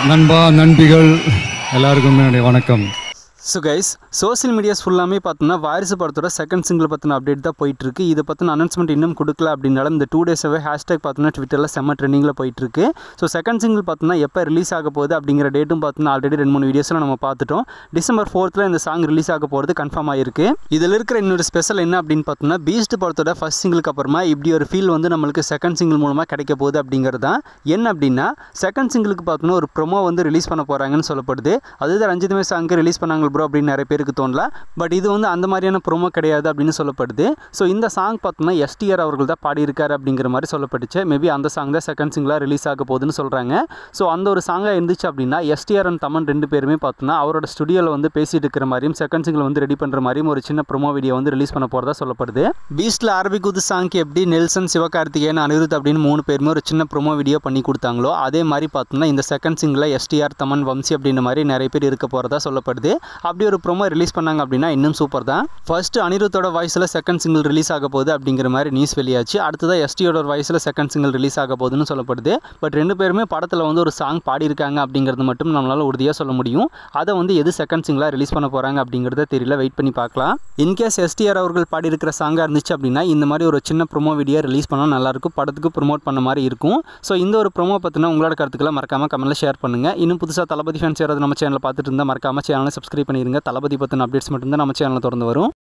நண்பா நண்பிகள் எல்லாருக்கும் என்னுடைய வணக்கம் ஸோ கைஸ் சோஷியல் மீடியாஸ் ஃபுல்லாமே பார்த்தோன்னா வாரிசு படத்தோட செகண்ட் சிங்கிள் பற்றின அப்டேட் தான் போயிட்டு இருக்கு இதை பற்றின அனௌன்ஸ்மெண்ட் இன்னும் கொடுக்கல அப்படின்னாலும் இந்த டூ டேஸாகவே ஹேஷ்டேக் பார்த்தோன்னா ட்விட்டரில் செம்ம ட்ரெண்டிங்கில் போயிட்டு இருக்கு ஸோ செகண்ட் சிங்கிள் பார்த்தோன்னா எப்போ ரிலீஸ் ஆக போகுது அப்படிங்கிற டேட்டும் பார்த்தோன்னா ஆல்ரெடி ரெண்டு மூணு வீடியோஸில் நம்ம பார்த்துட்டோம் டிசம்பர் ஃபோர்த்தில் இந்த சாங் ரிலீஸ் ஆக போகிறது கன்ஃபார்ம் ஆயிருக்கு இதில் இருக்கிற இன்னொரு ஸ்பெஷல் என்ன அப்படின்னு பார்த்தோம்னா பீஸ்ட் படத்தோட ஃபர்ஸ்ட் சிங்கிளுக்கு அப்புறமா இப்படி ஒரு ஃபீல் வந்து நம்மளுக்கு செகண்ட் சிங்கிள் மூலமாக கிடைக்க போகுது அப்படிங்கிறது தான் என்ன அப்படின்னா செகண்ட் சிங்கிளுக்கு பார்த்தோன்னா ஒரு ப்ரொமோ வந்து ரிலீஸ் பண்ண போகிறாங்கன்னு சொல்லப்படுது அதுதான் ரஞ்சிதமே சாங்க்கு ரிலீஸ் பண்ணாங்க ப்ரோ அப்படின்னு நிறைய பேருக்கு தோணல பட் இது வந்து அந்த மாதிரியான ப்ரோமோ கிடையாது அப்படின்னு சொல்லப்படுது ஸோ இந்த சாங் பார்த்தோம்னா எஸ்டிஆர் அவர்கள் தான் பாடியிருக்காரு அப்படிங்கிற மாதிரி சொல்லப்பட்டுச்சு மேபி அந்த சாங் தான் செகண்ட் சிங்கிளாக ரிலீஸ் ஆக போகுதுன்னு சொல்கிறாங்க ஸோ அந்த ஒரு சாங்காக இருந்துச்சு அப்படின்னா எஸ்டிஆர் அண்ட் தமன் ரெண்டு பேருமே பார்த்தோன்னா அவரோட ஸ்டுடியோவில் வந்து பேசிட்டு இருக்கிற மாதிரியும் செகண்ட் சிங்கிள் வந்து ரெடி பண்ணுற மாதிரியும் ஒரு சின்ன ப்ரோமோ வீடியோ வந்து ரிலீஸ் பண்ண போகிறதா சொல்லப்படுது பீஸ்டில் ஆரம்பிக்குது சாங்க்கு எப்படி நெல்சன் சிவகார்த்திகேயன் அனிருத் அப்படின்னு மூணு பேருமே ஒரு சின்ன ப்ரோமோ வீடியோ பண்ணி கொடுத்தாங்களோ அதே மாதிரி பார்த்தோம்னா இந்த second single STR Thaman Vamsi அப்படின்ற மாதிரி நிறைய பேர் இருக்க போகிறதா சொல்லப்படுது அப்படி ஒரு ப்ரோமோ ரிலீஸ் பண்ணாங்க அப்படின்னா இன்னும் சூப்பர் தான் ஃபர்ஸ்ட் அனிருத்தோட வாய்ஸில் செகண்ட் சிங்கிள் ரிலீஸ் ஆக போகுது அப்படிங்கிற மாதிரி நியூஸ் வெளியாச்சு அடுத்ததாக எஸ்டியோட வாய்ஸில் செகண்ட் சிங்கிள் ரிலீஸ் ஆக போகுதுன்னு சொல்லப்படுது பட் ரெண்டு பேருமே படத்தில் வந்து ஒரு சாங் பாடியிருக்காங்க அப்படிங்கிறது மட்டும் நம்மளால் உறுதியாக சொல்ல முடியும் அதை வந்து எது செகண்ட் சிங்கிளாக ரிலீஸ் பண்ண போகிறாங்க அப்படிங்கிறத தெரியல வெயிட் பண்ணி பார்க்கலாம் இன்கேஸ் எஸ்டிஆர் அவர்கள் பாடியிருக்கிற சாங்காக இருந்துச்சு அப்படின்னா இந்த மாதிரி ஒரு சின்ன ப்ரோமோ வீடியோ ரிலீஸ் பண்ணால் நல்லாயிருக்கும் படத்துக்கு ப்ரோமோட் பண்ண மாதிரி இருக்கும் ஸோ இந்த ஒரு ப்ரோமோ பற்றின உங்களோட கருத்துக்களை மறக்காமல் கமெண்ட்டில் ஷேர் பண்ணுங்கள் இன்னும் புதுசாக தளபதி ஃபேன்ஸ் யாராவது நம்ம சேனலில் பார்த்துட்டு இருந்தால் மறக்காமல் சேனலை சப்ஸ்கிரைப் பண்ணிடுங்க தளபதி பற்றின அப்டேட்ஸ் மட்டும்தான் நம்ம சேனலில் திறந்து வரும்